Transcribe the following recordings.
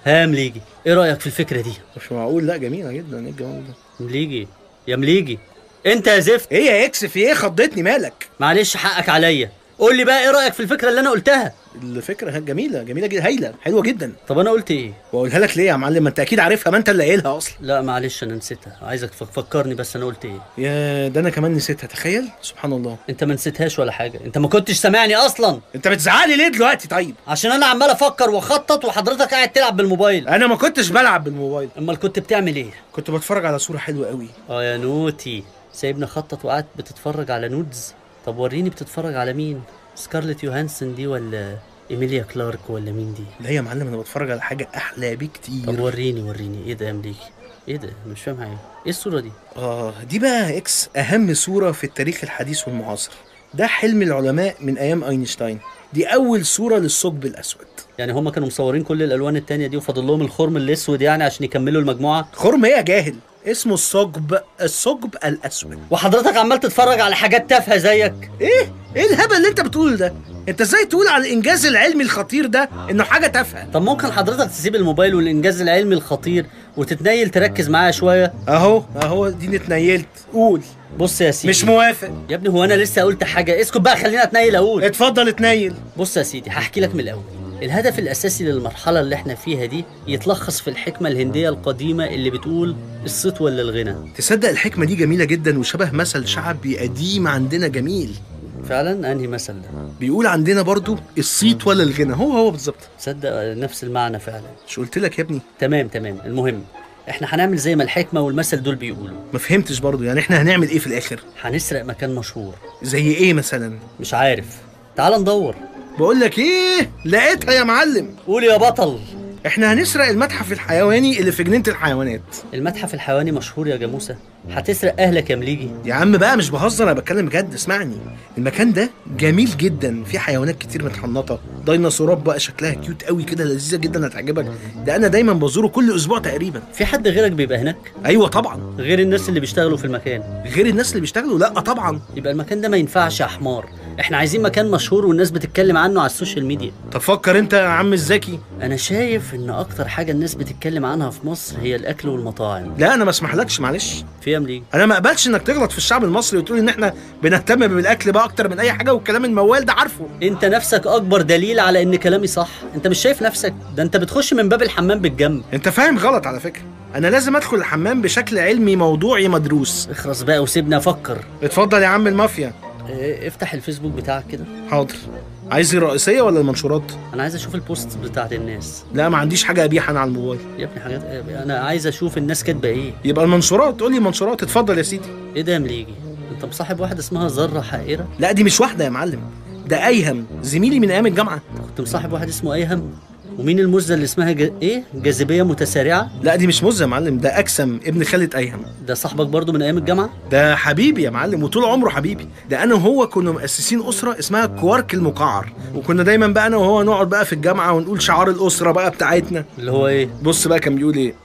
ها يا مليجي ايه رايك في الفكره دي مش معقول لا جميله جدا ايه الجمال ده مليجي يا مليجي انت يا زفت ايه يا اكس في ايه خضتني مالك معلش حقك عليا قول لي بقى ايه رايك في الفكره اللي انا قلتها الفكره جميله جميله جدا هايله حلوه جدا طب انا قلت ايه واقولها لك ليه يا معلم ما انت اكيد عارفها ما انت اللي قايلها اصلا لا معلش انا نسيتها عايزك تفكرني بس انا قلت ايه يا ده انا كمان نسيتها تخيل سبحان الله انت ما نسيتهاش ولا حاجه انت ما كنتش سامعني اصلا انت بتزعلي ليه دلوقتي طيب عشان انا عمال افكر واخطط وحضرتك قاعد تلعب بالموبايل انا ما كنتش بلعب بالموبايل امال كنت بتعمل ايه كنت بتفرج على صوره حلوه قوي اه يا نوتي سايبني اخطط وقعدت بتتفرج على نودز طب وريني بتتفرج على مين سكارلت يوهانسون دي ولا ايميليا كلارك ولا مين دي لا يا معلم انا بتفرج على حاجه احلى طب بكتير وريني وريني ايه ده يا مليكي ايه ده أنا مش فاهم حاجه ايه الصوره دي اه دي بقى اكس اهم صوره في التاريخ الحديث والمعاصر ده حلم العلماء من ايام اينشتاين دي اول صوره للثقب الاسود يعني هما كانوا مصورين كل الالوان التانية دي وفاضل لهم الخرم الاسود يعني عشان يكملوا المجموعه خرم ايه يا جاهل اسمه الثقب الثقب الاسود وحضرتك عمال تتفرج على حاجات تافهه زيك ايه ايه الهبل اللي انت بتقوله ده انت ازاي تقول على الانجاز العلمي الخطير ده انه حاجه تافهه طب ممكن حضرتك تسيب الموبايل والانجاز العلمي الخطير وتتنيل تركز معايا شويه اهو اهو دي اتنيلت قول بص يا سيدي مش موافق يا ابني هو انا لسه قلت حاجه اسكت بقى خلينا اتنيل اقول اتفضل اتنيل بص يا سيدي هحكي لك من الاول الهدف الاساسي للمرحله اللي احنا فيها دي يتلخص في الحكمه الهنديه القديمه اللي بتقول الصيت ولا الغنى تصدق الحكمه دي جميله جدا وشبه مثل شعبي قديم عندنا جميل فعلا انهي مثل ده بيقول عندنا برضو الصيت ولا الغنى هو هو بالظبط تصدق نفس المعنى فعلا مش قلت لك يا ابني تمام تمام المهم احنا هنعمل زي ما الحكمه والمثل دول بيقولوا ما فهمتش برضو يعني احنا هنعمل ايه في الاخر هنسرق مكان مشهور زي ايه مثلا مش عارف تعال ندور بقول لك ايه لقيتها يا معلم قول يا بطل احنا هنسرق المتحف الحيواني اللي في جنينه الحيوانات المتحف الحيواني مشهور يا جاموسه هتسرق اهلك يا مليجي يا عم بقى مش بهزر انا بتكلم بجد اسمعني المكان ده جميل جدا فيه حيوانات كتير متحنطه ديناصورات بقى شكلها كيوت قوي كده لذيذه جدا هتعجبك ده انا دايما بزوره كل اسبوع تقريبا في حد غيرك بيبقى هناك ايوه طبعا غير الناس اللي بيشتغلوا في المكان غير الناس اللي بيشتغلوا لا طبعا يبقى المكان ده ما ينفعش يا حمار احنا عايزين مكان مشهور والناس بتتكلم عنه على السوشيال ميديا طب فكر انت يا عم الزكي انا شايف ان اكتر حاجه الناس بتتكلم عنها في مصر هي الاكل والمطاعم لا انا ما اسمحلكش معلش في يا مليجي انا ما اقبلش انك تغلط في الشعب المصري وتقول ان احنا بنهتم بالاكل بقى اكتر من اي حاجه والكلام الموال ده عارفه انت نفسك اكبر دليل على ان كلامي صح انت مش شايف نفسك ده انت بتخش من باب الحمام بالجنب انت فاهم غلط على فكره انا لازم ادخل الحمام بشكل علمي موضوعي مدروس اخرس بقى وسيبني افكر اتفضل يا عم المافيا اه، افتح الفيسبوك بتاعك كده حاضر عايز الرئيسيه ولا المنشورات انا عايز اشوف البوست بتاعت الناس لا ما عنديش حاجه ابيح انا على الموبايل يا ابني حاجات اه، انا عايز اشوف الناس كاتبه ايه يبقى المنشورات قول لي منشورات اتفضل يا سيدي ايه ده يا مليجي انت مصاحب واحده اسمها ذره حقيره لا دي مش واحده يا معلم ده ايهم زميلي من ايام الجامعه كنت مصاحب واحد اسمه ايهم ومين المزه اللي اسمها ج... ايه جاذبيه متسارعه لا دي مش مزه يا معلم ده اكسم ابن خالة ايهم ده صاحبك برضو من ايام الجامعه ده حبيبي يا معلم وطول عمره حبيبي ده انا وهو كنا مؤسسين اسره اسمها كوارك المقعر وكنا دايما بقى انا وهو نقعد بقى في الجامعه ونقول شعار الاسره بقى بتاعتنا اللي هو ايه بص بقى كان بيقول ايه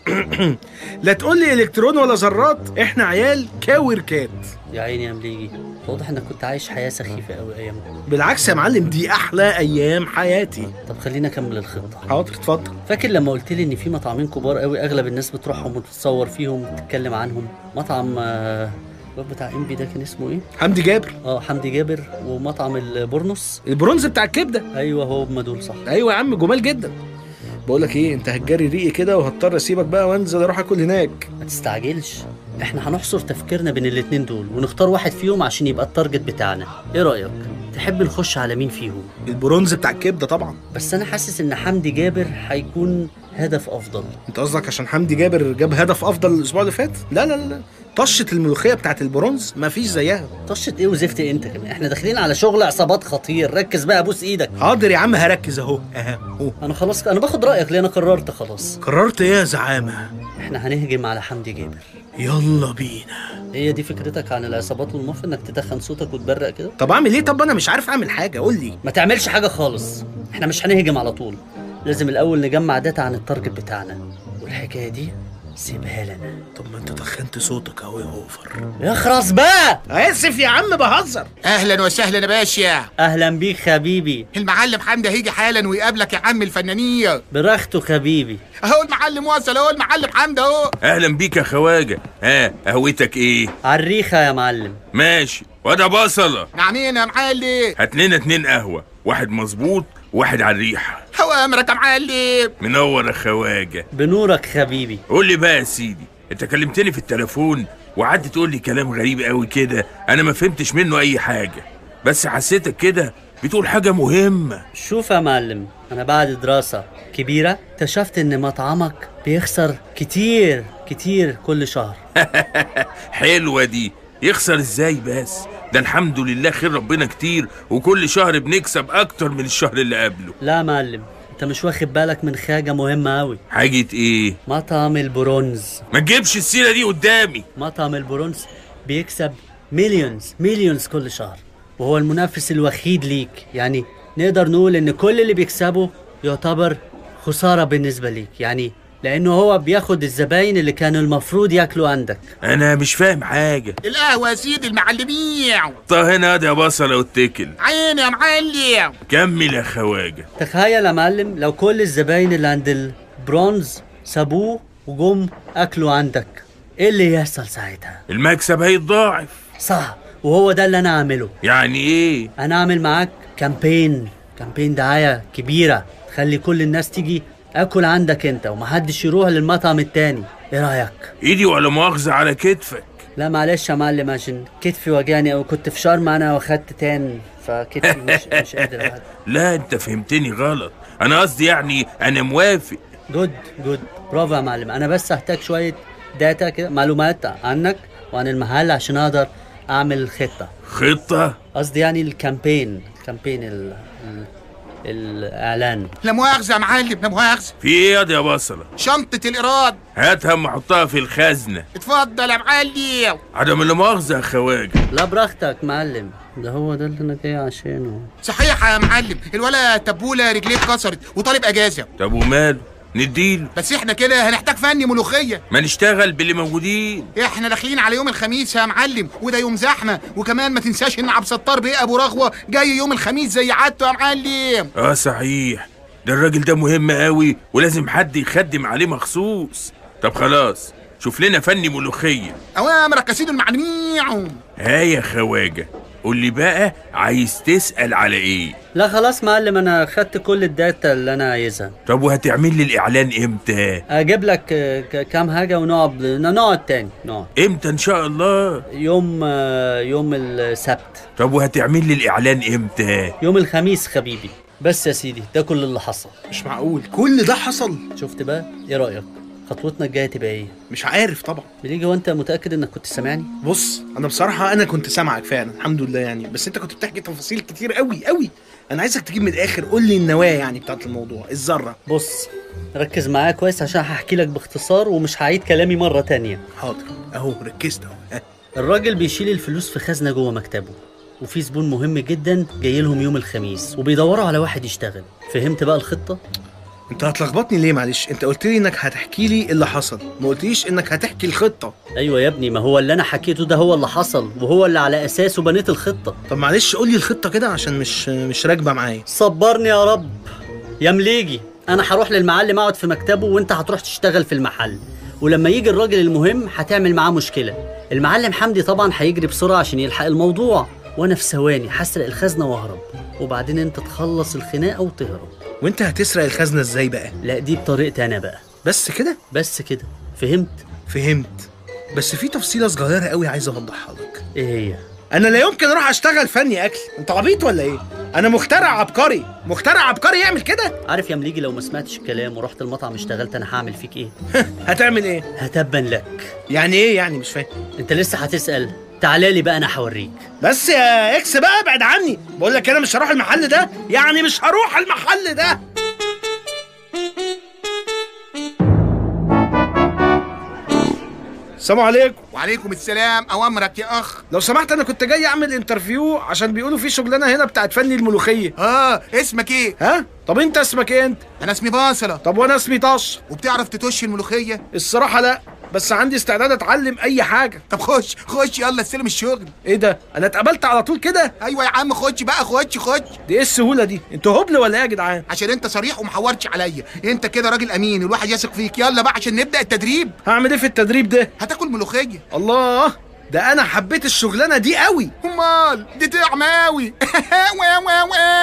لا تقول لي الكترون ولا ذرات احنا عيال كاوركات يا عيني يا مليجي واضح انك كنت عايش حياه سخيفه قوي ايامها بالعكس يا معلم دي احلى ايام حياتي طب خلينا اكمل الخطه حاضر اتفضل فاكر لما قلت لي ان في مطعمين كبار قوي اغلب الناس بتروحهم وتتصور فيهم وتتكلم عنهم مطعم آه، الواد بتاع انبي ده كان اسمه ايه حمدي جابر اه حمدي جابر ومطعم البورنوس البرونز بتاع الكبده ايوه هو هما دول صح ايوه يا عم جمال جدا بقول لك ايه انت هتجري ريقي كده وهضطر اسيبك بقى وانزل اروح اكل هناك ما تستعجلش احنا هنحصر تفكيرنا بين الاتنين دول ونختار واحد فيهم عشان يبقى التارجت بتاعنا ايه رايك تحب نخش على مين فيهم البرونز بتاع الكبده طبعا بس انا حاسس ان حمدي جابر هيكون هدف افضل انت قصدك عشان حمدي جابر جاب هدف افضل الاسبوع اللي فات لا لا لا طشه الملوخيه بتاعت البرونز مفيش زيها طشة ايه وزفت إيه انت كمان احنا داخلين على شغل عصابات خطير ركز بقى بوس ايدك حاضر يا عم هركز اهو اهو انا خلاص انا باخد رايك ليه انا قررت خلاص قررت ايه يا زعامه احنا هنهجم على حمدي جابر يلا بينا هي دي فكرتك عن العصابات والمافيا انك تدخن صوتك وتبرق كده طب اعمل ايه طب انا مش عارف اعمل حاجه قول لي ما تعملش حاجه خالص احنا مش هنهجم على طول لازم الاول نجمع داتا عن التارجت بتاعنا والحكايه دي سيبها لنا طب ما انت تخنت صوتك اهو يا اوفر اخرس بقى اسف يا عم بهزر اهلا وسهلا يا باشا اهلا بيك حبيبي المعلم حمدي هيجي حالا ويقابلك يا عم الفنانيه برخته حبيبي اهو المعلم وصل اهو المعلم حمدي اهو اهلا بيك يا خواجه ها قهوتك ايه عالريخة يا معلم ماشي وده بصله نعمين يا معلم هات لنا اتنين قهوه واحد مظبوط وواحد على الريحه هو امرك يا معلم منور يا خواجه بنورك حبيبي قول لي بقى يا سيدي انت كلمتني في التليفون وقعدت تقول لي كلام غريب قوي كده انا ما فهمتش منه اي حاجه بس حسيتك كده بتقول حاجه مهمه شوف يا معلم انا بعد دراسة كبيرة اكتشفت ان مطعمك بيخسر كتير كتير كل شهر حلوه دي يخسر ازاي بس ده الحمد لله خير ربنا كتير وكل شهر بنكسب اكتر من الشهر اللي قبله لا يا معلم انت مش واخد بالك من حاجة مهمة اوي حاجه ايه مطعم البرونز ما تجيبش السيره دي قدامي مطعم البرونز بيكسب مليونز مليونز كل شهر وهو المنافس الوحيد ليك يعني نقدر نقول ان كل اللي بيكسبه يعتبر خسارة بالنسبة ليك يعني لانه هو بياخد الزباين اللي كانوا المفروض ياكلوا عندك انا مش فاهم حاجه القهوه يا سيدي المعلمين طه هنا يا بصله واتكل عيني يا معلم كمل يا خواجه تخيل يا معلم لو كل الزباين اللي عند البرونز سابوه وجم اكلوا عندك ايه اللي يحصل ساعتها المكسب هيتضاعف صح وهو ده اللي انا اعمله يعني ايه انا اعمل معاك كامبين كامبين دعايه كبيره تخلي كل الناس تيجي اكل عندك انت ومحدش يروح للمطعم التاني ايه رايك ايدي ولا مؤاخذه على كتفك لا معلش يا معلم عشان كتفي وجعني او كنت في شرم انا واخدت تان فكتفي مش مش قادر أقعد. لا انت فهمتني غلط انا قصدي يعني انا موافق جود جود برافو يا معلم انا بس هحتاج شويه داتا كده معلومات عنك وعن المحل عشان اقدر اعمل الخطه خطه قصدي يعني الكامبين الكامبين ال... ال... الاعلان لا مؤاخذه يا معلم لا مؤاخذه في ايه ياض يا بصله شنطه الايراد هاتها اما احطها في الخزنه اتفضل يا معلم عدم اللي مؤاخذه يا خواجه لا براحتك معلم ده هو ده اللي انا جاي عشانه صحيح يا معلم الولا تبوله رجليه اتكسرت وطالب اجازه طب وماله نديله بس احنا كده هنحتاج فني ملوخيه ما نشتغل باللي موجودين احنا داخلين على يوم الخميس يا معلم وده يوم زحمه وكمان ما تنساش ان عبد الستار بيه ابو رغوه جاي يوم الخميس زي عادته يا معلم اه صحيح ده الراجل ده مهم قوي ولازم حد يخدم عليه مخصوص طب خلاص شوف لنا فني ملوخيه اوامرك يا سيدي المعلمين ها يا خواجه قول لي بقى عايز تسال على ايه لا خلاص معلم انا خدت كل الداتا اللي انا عايزها طب وهتعمل لي الاعلان امتى اجيب لك آه، ك- كام حاجه ونقعد نقعد تاني نقعد امتى ان شاء الله يوم آه، يوم السبت طب وهتعمل لي الاعلان امتى يوم الخميس حبيبي بس يا سيدي ده كل اللي حصل مش معقول كل ده حصل شفت بقى ايه رايك خطوتنا الجايه تبقى ايه مش عارف طبعا بليجي وانت متاكد انك كنت سامعني بص انا بصراحه انا كنت سامعك فعلا الحمد لله يعني بس انت كنت بتحكي تفاصيل كتير قوي قوي انا عايزك تجيب من الاخر قول لي النواه يعني بتاعت الموضوع الذره بص ركز معايا كويس عشان هحكي لك باختصار ومش هعيد كلامي مره تانية حاضر اهو ركزت اهو ها. الراجل بيشيل الفلوس في خزنه جوه مكتبه وفي زبون مهم جدا جاي لهم يوم الخميس وبيدوروا على واحد يشتغل فهمت بقى الخطه انت هتلخبطني ليه معلش انت قلت لي انك هتحكي لي اللي حصل ما قلتليش انك هتحكي الخطه ايوه يا ابني ما هو اللي انا حكيته ده هو اللي حصل وهو اللي على اساسه بنيت الخطه طب معلش قول لي الخطه كده عشان مش مش راكبه معايا صبرني يا رب يا مليجي انا هروح للمعلم اقعد في مكتبه وانت هتروح تشتغل في المحل ولما يجي الراجل المهم هتعمل معاه مشكله المعلم حمدي طبعا هيجري بسرعه عشان يلحق الموضوع وانا في ثواني هسرق الخزنه واهرب وبعدين انت تخلص الخناقه وتهرب وانت هتسرق الخزنه ازاي بقى لا دي بطريقتي انا بقى بس كده بس كده فهمت فهمت بس في تفصيله صغيره قوي عايز اوضحها لك ايه هي انا لا يمكن اروح اشتغل فني اكل انت عبيط ولا ايه انا مخترع عبقري مخترع عبقري يعمل كده عارف يا مليجي لو ما سمعتش الكلام ورحت المطعم اشتغلت انا هعمل فيك ايه هتعمل ايه هتبا لك يعني ايه يعني مش فاهم انت لسه هتسال تعالى لي بقى انا هوريك بس يا اكس بقى ابعد عني بقول لك انا مش هروح المحل ده يعني مش هروح المحل ده السلام عليكم وعليكم السلام اوامرك يا اخ لو سمحت انا كنت جاي اعمل انترفيو عشان بيقولوا في شغلانه هنا بتاعت فني الملوخيه اه اسمك ايه ها طب انت اسمك ايه انت انا اسمي باصله طب وانا اسمي طش وبتعرف تتش الملوخيه الصراحه لا بس عندي استعداد اتعلم اي حاجه طب خش خش يلا استلم الشغل ايه ده انا اتقبلت على طول كده ايوه يا عم خش بقى خش خش دي ايه السهوله دي انتوا هبل ولا ايه يا جدعان عشان انت صريح ومحورتش عليا انت كده راجل امين الواحد يثق فيك يلا بقى عشان نبدا التدريب هعمل ايه في التدريب ده هتاكل ملوخيه الله ده انا حبيت الشغلانه دي قوي امال دي طعم اوي وا وا وا